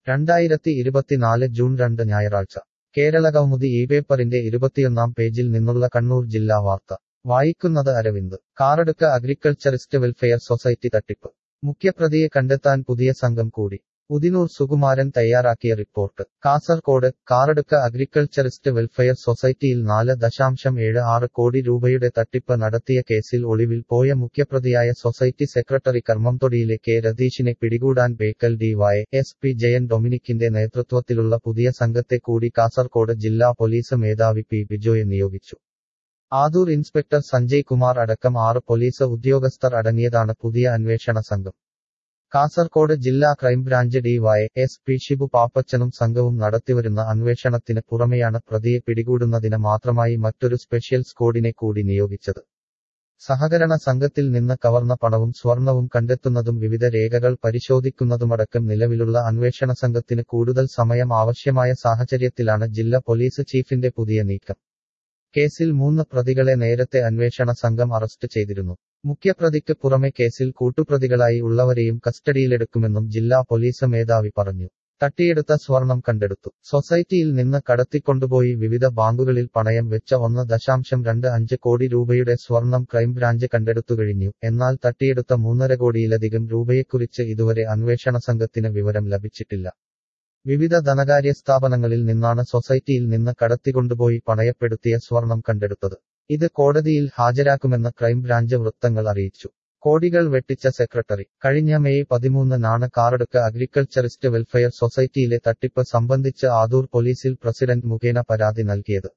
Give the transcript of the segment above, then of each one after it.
രണ്ടായിരത്തി ഇരുപത്തിനാല് ജൂൺ രണ്ട് ഞായറാഴ്ച കേരളകൗമുദി ഈ പേപ്പറിന്റെ ഇരുപത്തിയൊന്നാം പേജിൽ നിന്നുള്ള കണ്ണൂർ ജില്ലാ വാർത്ത വായിക്കുന്നത് Aravind Karadukka agriculturist welfare society തട്ടിപ്പ് മുഖ്യപ്രതിയെ കണ്ടെത്താൻ പുതിയ സംഘം കൂടി ഉദിനൂർ സുകുമാരൻ തയ്യാറാക്കിയ report Kasaragod Karadukka agriculturist welfare സൊസൈറ്റിയിൽ നാല് ദശാംശം ഏഴ് ആറ് കോടി രൂപയുടെ തട്ടിപ്പ് നടത്തിയ കേസിൽ ഒളിവിൽ പോയ മുഖ്യപ്രതിയായ സൊസൈറ്റി സെക്രട്ടറി കർമ്മംതൊടിയിലെ കെ രതീഷിനെ പിടികൂടാൻ Bekal D Y S P Jayan ഡൊമിനിക്കിന്റെ നേതൃത്വത്തിലുള്ള പുതിയ സംഘത്തെ കൂടി കാസർകോട് ജില്ലാ പോലീസ് മേധാവി പി ബിജോയെ നിയോഗിച്ചു ആദൂർ ഇൻസ്പെക്ടർ സഞ്ജയ് കുമാർ അടക്കം ആറ് പോലീസ് ഉദ്യോഗസ്ഥർ അടങ്ങിയതാണ് പുതിയ അന്വേഷണ സംഘം കാസർകോട് ജില്ലാ crime branch D Y S P Shibu പാപ്പച്ചനും സംഘവും നടത്തിവരുന്ന അന്വേഷണത്തിന് പുറമെയാണ് പ്രതിയെ പിടികൂടുന്നതിന് മാത്രമായി മറ്റൊരു സ്പെഷ്യൽ സ്ക്വാഡിനെ കൂടി നിയോഗിച്ചത് സഹകരണ സംഘത്തിൽ നിന്ന് കവർന്ന പണവും സ്വർണവും കണ്ടെത്തുന്നതും വിവിധ രേഖകൾ പരിശോധിക്കുന്നതുമടക്കം നിലവിലുള്ള അന്വേഷണ സംഘത്തിന് കൂടുതൽ സമയം ആവശ്യമായ സാഹചര്യത്തിലാണ് ജില്ലാ പോലീസ് ചീഫിന്റെ പുതിയ നീക്കം കേസിൽ മൂന്ന് പ്രതികളെ നേരത്തെ അന്വേഷണ സംഘം അറസ്റ്റ് ചെയ്തിരുന്നു മുഖ്യപ്രതിക്ക് പുറമെ കേസിൽ കൂട്ടുപ്രതികളായി ഉള്ളവരെയും കസ്റ്റഡിയിലെടുക്കുമെന്നും ജില്ലാ പോലീസ് മേധാവി പറഞ്ഞു തട്ടിയെടുത്ത സ്വർണം കണ്ടെടുത്തു സൊസൈറ്റിയിൽ നിന്ന് കടത്തിക്കൊണ്ടുപോയി വിവിധ ബാങ്കുകളിൽ പണയം വെച്ച ഒന്ന് ദശാംശം രണ്ട് അഞ്ച് കോടി രൂപയുടെ സ്വർണം ക്രൈംബ്രാഞ്ച് കണ്ടെടുത്തു കഴിഞ്ഞു എന്നാൽ തട്ടിയെടുത്ത മൂന്നര കോടിയിലധികം രൂപയെക്കുറിച്ച് ഇതുവരെ അന്വേഷണ സംഘത്തിന് വിവരം ലഭിച്ചിട്ടില്ല വിവിധ ധനകാര്യ സ്ഥാപനങ്ങളിൽ നിന്നാണ് സൊസൈറ്റിയിൽ നിന്ന് കടത്തിക്കൊണ്ടുപോയി പണയപ്പെടുത്തിയ സ്വർണം കണ്ടെടുത്തത് ഇത് കോടതിയിൽ ഹാജരാക്കുമെന്ന് ക്രൈംബ്രാഞ്ച് വൃത്തങ്ങൾ അറിയിച്ചു കോടികൾ വെട്ടിച്ച സെക്രട്ടറി കഴിഞ്ഞ മെയ് പതിമൂന്നിനാണ് കാറടുക്ക അഗ്രികൾച്ചറിസ്റ്റ് വെൽഫെയർ സൊസൈറ്റിയിലെ തട്ടിപ്പ് സംബന്ധിച്ച് ആദൂർ പോലീസിൽ പ്രസിഡന്റ് മുഖേന പരാതി നൽകിയത്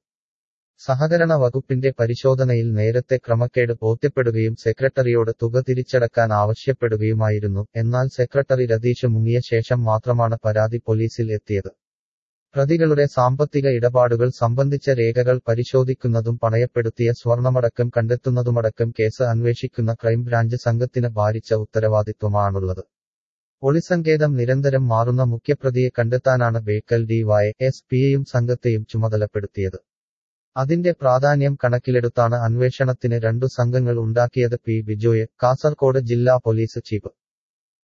സഹകരണ വകുപ്പിന്റെ പരിശോധനയിൽ നേരത്തെ ക്രമക്കേട് ബോധ്യപ്പെടുകയും സെക്രട്ടറിയോട് തുക തിരിച്ചടക്കാൻ ആവശ്യപ്പെടുകയുമായിരുന്നു എന്നാൽ സെക്രട്ടറി രതീഷ് മുങ്ങിയ ശേഷം മാത്രമാണ് പരാതി പോലീസിൽ എത്തിയത് പ്രതികളുടെ സാമ്പത്തിക ഇടപാടുകൾ സംബന്ധിച്ച രേഖകൾ പരിശോധിക്കുന്നതും പണയപ്പെടുത്തിയ സ്വർണമടക്കം കണ്ടെത്തുന്നതുമടക്കം കേസ് അന്വേഷിക്കുന്ന ക്രൈംബ്രാഞ്ച് സംഘത്തിന് ഭാരിച്ച ഉത്തരവാദിത്വമാണുള്ളത് ഒളിസങ്കേതം നിരന്തരം മാറുന്ന മുഖ്യപ്രതിയെ കണ്ടെത്താനാണ് ബേക്കൽ ഡി വൈ എസ് പിയെയും സംഘത്തെയും ചുമതലപ്പെടുത്തിയത് അതിന്റെ പ്രാധാന്യം കണക്കിലെടുത്താണ് അന്വേഷണത്തിന് രണ്ടു സംഘങ്ങൾ ഉണ്ടാക്കിയത് പി ബിജോയെ കാസർകോട് ജില്ലാ പോലീസ് ചീഫ്